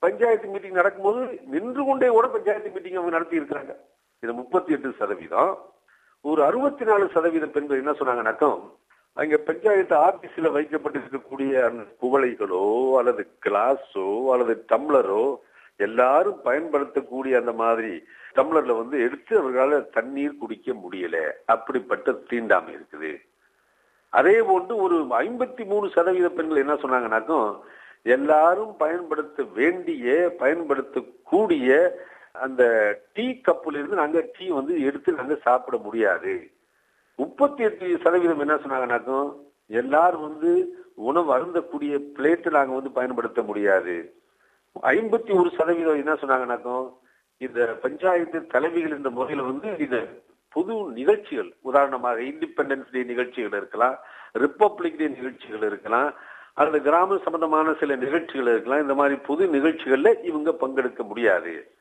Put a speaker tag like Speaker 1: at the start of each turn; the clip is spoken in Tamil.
Speaker 1: பஞ்சாயத்து மீட்டிங் நடக்கும்போது நின்று கொண்டே கூட பஞ்சாயத்து மீட்டிங் அவங்க நடத்தி இருக்கிறாங்க இது முப்பத்தி எட்டு சதவீதம் ஒரு அறுபத்தி நாலு சதவீத பெண்கள் என்ன சொன்னாங்கன்னாக்கும் அங்க பஞ்சாயத்து ஆபீஸ்ல வைக்கப்பட்டிருக்கக்கூடிய அந்த குவளைகளோ அல்லது கிளாஸோ அல்லது டம்ளரோ எல்லாரும் பயன்படுத்தக்கூடிய அந்த மாதிரி டம்ளர்ல வந்து எடுத்து அவர்களால தண்ணீர் குடிக்க முடியல அப்படிப்பட்ட தீண்டாமை இருக்குது அதே போன்று ஒரு ஐம்பத்தி மூணு சதவீத பெண்கள் என்ன சொன்னாங்கன்னாக்கும் எல்லாரும் பயன்படுத்த வேண்டிய பயன்படுத்தக்கூடிய அந்த டீ கப்புல இருந்து நாங்க டீ வந்து எடுத்து நாங்க சாப்பிட முடியாது முப்பத்தி எட்டு சதவீதம் என்ன சொன்னாங்கன்னாக்கும் எல்லாரும் வந்து உணவு அருந்தக்கூடிய பிளேட்டு நாங்க வந்து பயன்படுத்த முடியாது ஐம்பத்தி ஒரு சதவீதம் என்ன சொன்னாங்கன்னாக்கும் இந்த பஞ்சாயத்து தலைவிகள் இந்த முறையில வந்து இந்த புது நிகழ்ச்சிகள் உதாரணமாக இண்டிபெண்டன்ஸ் டே நிகழ்ச்சிகள் இருக்கலாம் ரிப்பப்ளிக் டே நிகழ்ச்சிகள் இருக்கலாம் அல்லது கிராம சம்பந்தமான சில நிகழ்ச்சிகள் இருக்கலாம் இந்த மாதிரி புது நிகழ்ச்சிகள்ல இவங்க பங்கெடுக்க முடியாது